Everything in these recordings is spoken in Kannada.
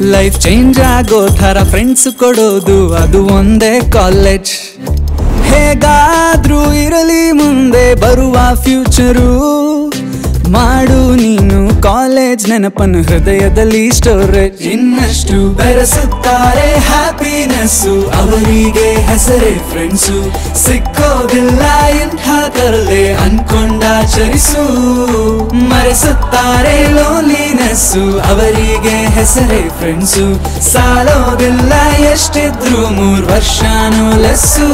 ಲೈಫ್ ಚೇಂಜ್ ಆಗೋ ಥರ ಫ್ರೆಂಡ್ಸ್ ಕೊಡೋದು ಅದು ಒಂದೇ ಕಾಲೇಜ್ ಹೇಗಾದ್ರೂ ಇರಲಿ ಮುಂದೆ ಬರುವ ಫ್ಯೂಚರು ಮಾಡು ನೀನು ಕಾಲೇಜ್ ನೆನಪನ್ನು ಹೃದಯದಲ್ಲಿ ಸ್ಟೋರೇಜ್ ಇನ್ನಷ್ಟು ಬೆರೆಸುತ್ತಾರೆ ಹ್ಯಾಪಿನೆಸ್ಸು ಅವರಿಗೆ ಹೆಸರೇ ಫ್ರೆಂಡ್ಸು ಸಿಕ್ಕೋದಿಲ್ಲ ಇಂಥ ತರಲೆ ಅನ್ಕೊಂಡಾಚರಿಸು ಮರೆಸುತ್ತಾರೆ ಲೋನ್ಲಿನೆಸ್ಸು ಅವರಿಗೆ ಹೆಸರೇ ಫ್ರೆಂಡ್ಸು ಸಾಲೋದಿಲ್ಲ ಎಷ್ಟಿದ್ರು ಮೂರ್ ವರ್ಷನೂ ಲೆಸ್ಸು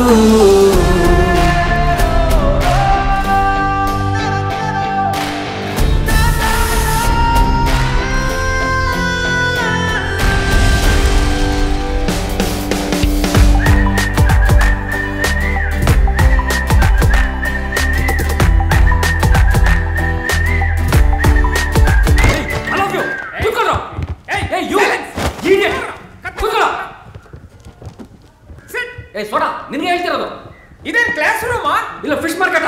I love you. ಕೂತ್ಕೊಳ್ಳೋ. ಏಯ್, ಏಯ್, you. Idiot. ಕೂತ್ಕೊಳ್ಳೋ. ಏಯ್, ಸೋಡಾ, ನಿನ್ಗೆ ಹೇಳ್ತಿರೋದು ಇದೇನ್ ಕ್ಲಾಸ್ ರೂಮಾ ಇಲ್ಲ ಫಿಶ್ ಮಾರ್ಕೆಟಾ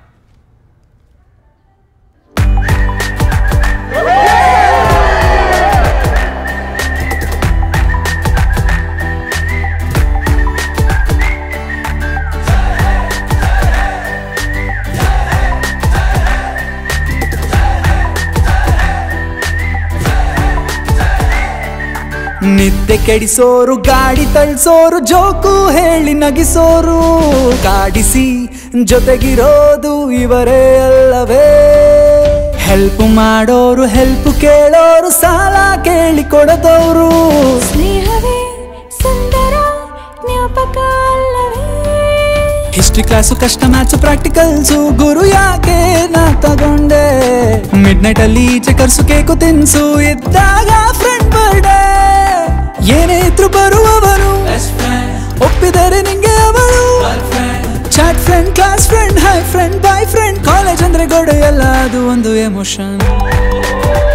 ನಿದ್ದೆ ಕೆಡಿಸೋರು ಗಾಡಿ ತಳ್ಸೋರು ಜೋಕು ಹೇಳಿ ನಗಿಸೋರು ಕಾಡಿಸಿ ಜೊತೆಗಿರೋದು ಇವರೇ ಅಲ್ಲವೇ ಹೆಲ್ಪ್ ಮಾಡೋರು ಹೆಲ್ಪ್ ಕೇಳೋರು ಸಾಲ ಕೇಳಿ ಕೊಡದವರು ಸ್ನೇಹವೇ ಸುಂದರ ಜ್ಞಾಪಕ ಅಲ್ಲವೇ ಹಿಸ್ಟ್ರಿ ಕ್ಲಾಸು ಕಷ್ಟ ಮ್ಯಾಥ್ಸು ಪ್ರಾಕ್ಟಿಕಲ್ಸು ಗುರು ಯಾಕೆ ನಾ ತಗೊಂಡೆ ಮಿಡ್ ನೈಟ್ ಅಲ್ಲಿ ಚಕರ್ಸು ಕೇಕು ತಿನ್ಸು ಇದ್ದಾಗ ಫ್ರೆಂಡ್ ಬರ್ಡೇ ಏನೇ ಇದ್ರು ಬರುವವನು ಒಪ್ಪಿದರೆ ನಿಂಗೆ ಅವಳು chat friend class friend hi friend boy friend college ಅಂದ್ರೆ ಗೋಡೆ ಎಲ್ಲ ಅದು ಒಂದು ಎಮೋಷನ್